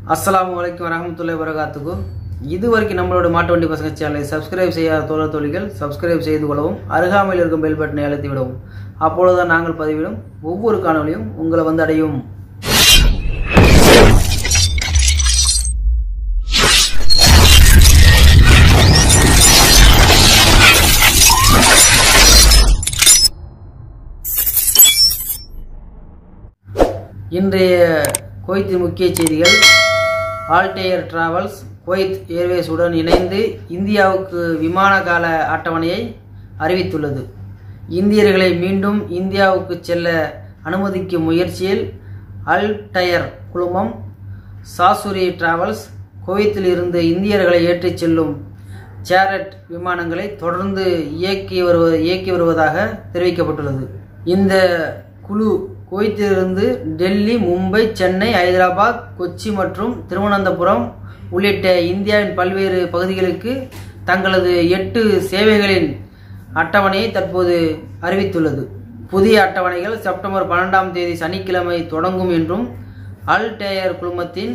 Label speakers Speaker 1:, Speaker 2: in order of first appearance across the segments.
Speaker 1: அஸ்ஸலாமு அலைக்கும் வரஹமத்துல்லாஹி வரகாத்துக்கும் இது வரைக்கும் நம்மளோட மாட்டு வண்டி பசங்க சேனலை சப்ஸ்கிரைப் செய்யாத தோழர் தோழிகள் சப்ஸ்கிரைப் செய்து கொள்ளவும் அருகாமையில் இருக்கும் பெல் பட்டனை அழுத்தி விடவும் அப்பொழுதுதான் நாங்கள் பதிவிடும் ஒவ்வொரு காணொலியும் உங்களை வந்து அடையும் இன்றைய குவைத்தின் முக்கிய செய்திகள் ஆல்டேயர் டிராவல்ஸ் குவைத் ஏர்வேஸுடன் இணைந்து இந்தியாவுக்கு விமான கால அட்டவணையை அறிவித்துள்ளது இந்தியர்களை மீண்டும் இந்தியாவுக்கு செல்ல அனுமதிக்கும் முயற்சியில் அல்டயர் குழுமம் சாசுரி டிராவல்ஸ் குவைத்தில் இருந்து இந்தியர்களை ஏற்றிச் செல்லும் சேரட் விமானங்களை தொடர்ந்து இயக்கி வருவ இயக்கி வருவதாக தெரிவிக்கப்பட்டுள்ளது இந்த குழு குவைத்திலிருந்து டெல்லி மும்பை சென்னை ஹைதராபாத் கொச்சி மற்றும் திருவனந்தபுரம் உள்ளிட்ட இந்தியாவின் பல்வேறு பகுதிகளுக்கு தங்களது எட்டு சேவைகளின் அட்டவணையை தற்போது அறிவித்துள்ளது புதிய அட்டவணைகள் செப்டம்பர் பன்னெண்டாம் தேதி சனிக்கிழமை தொடங்கும் என்றும் அல்டேயர் குழுமத்தின்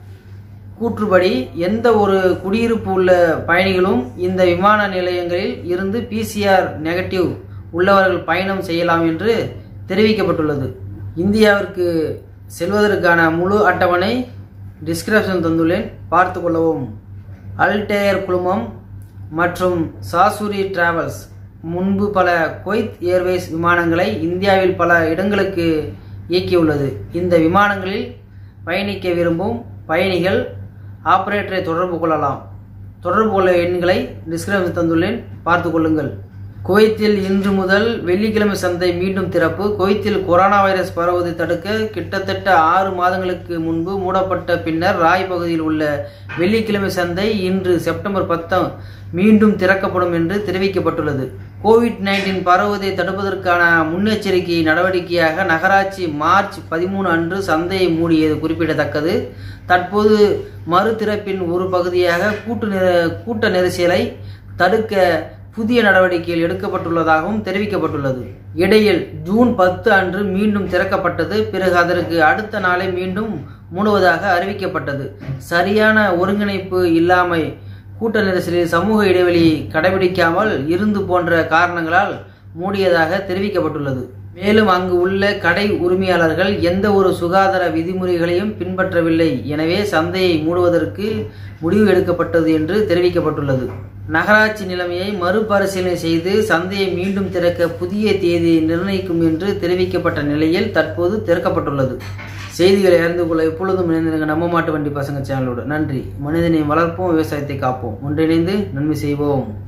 Speaker 1: கூற்றுப்படி எந்த ஒரு குடியிருப்பு உள்ள பயணிகளும் இந்த விமான நிலையங்களில் இருந்து பிசிஆர் நெகட்டிவ் உள்ளவர்கள் பயணம் செய்யலாம் என்று தெரிவிக்கப்பட்டுள்ளது இந்தியாவிற்கு செல்வதற்கான முழு அட்டவணை டிஸ்கிரிப்ஷன் தந்துள்ளேன் பார்த்து கொள்ளவும் அல்டேயர் குழுமம் மற்றும் சாசுரி டிராவல்ஸ் முன்பு பல குவைத் ஏர்வேஸ் விமானங்களை இந்தியாவில் பல இடங்களுக்கு இயக்கியுள்ளது இந்த விமானங்களில் பயணிக்க விரும்பும் பயணிகள் ஆபரேட்டரை தொடர்பு கொள்ளலாம் தொடர்பு கொள்ள எண்களை டிஸ்கிரிப்ஷன் தந்துள்ளேன் பார்த்து கொள்ளுங்கள் குவைத்தில் இன்று முதல் வெள்ளிக்கிழமை சந்தை மீண்டும் திறப்பு குவைத்தில் கொரோனா வைரஸ் பரவுவதை தடுக்க கிட்டத்தட்ட ஆறு மாதங்களுக்கு முன்பு மூடப்பட்ட பின்னர் ராய் பகுதியில் உள்ள வெள்ளிக்கிழமை சந்தை இன்று செப்டம்பர் பத்தாம் மீண்டும் திறக்கப்படும் என்று தெரிவிக்கப்பட்டுள்ளது கோவிட் நைன்டீன் பரவுவதை தடுப்பதற்கான முன்னெச்சரிக்கை நடவடிக்கையாக நகராட்சி மார்ச் பதிமூணு அன்று சந்தையை மூடியது குறிப்பிடத்தக்கது தற்போது மறு திறப்பின் ஒரு பகுதியாக கூட்டு நெ- கூட்ட நெரிசலை தடுக்க புதிய நடவடிக்கைகள் எடுக்கப்பட்டுள்ளதாகவும் தெரிவிக்கப்பட்டுள்ளது இடையில் ஜூன் பத்து அன்று மீண்டும் திறக்கப்பட்டது பிறகு அதற்கு அடுத்த நாளை மீண்டும் மூடுவதாக அறிவிக்கப்பட்டது சரியான ஒருங்கிணைப்பு இல்லாமை கூட்ட நெரிசலில் சமூக இடைவெளி கடைபிடிக்காமல் இருந்து போன்ற காரணங்களால் மூடியதாக தெரிவிக்கப்பட்டுள்ளது மேலும் அங்கு உள்ள கடை உரிமையாளர்கள் எந்த ஒரு சுகாதார விதிமுறைகளையும் பின்பற்றவில்லை எனவே சந்தையை மூடுவதற்கு முடிவு எடுக்கப்பட்டது என்று தெரிவிக்கப்பட்டுள்ளது நகராட்சி நிலைமையை மறுபரிசீலனை செய்து சந்தையை மீண்டும் திறக்க புதிய தேதி நிர்ணயிக்கும் என்று தெரிவிக்கப்பட்ட நிலையில் தற்போது திறக்கப்பட்டுள்ளது செய்திகளை அறிந்து கொள்ள எப்பொழுதும் இணைந்திருங்க நம்ம மாட்டு வண்டி பசங்க சேனலோடு நன்றி மனிதனை வளர்ப்போம் விவசாயத்தை காப்போம் ஒன்றிணைந்து நன்மை செய்வோம்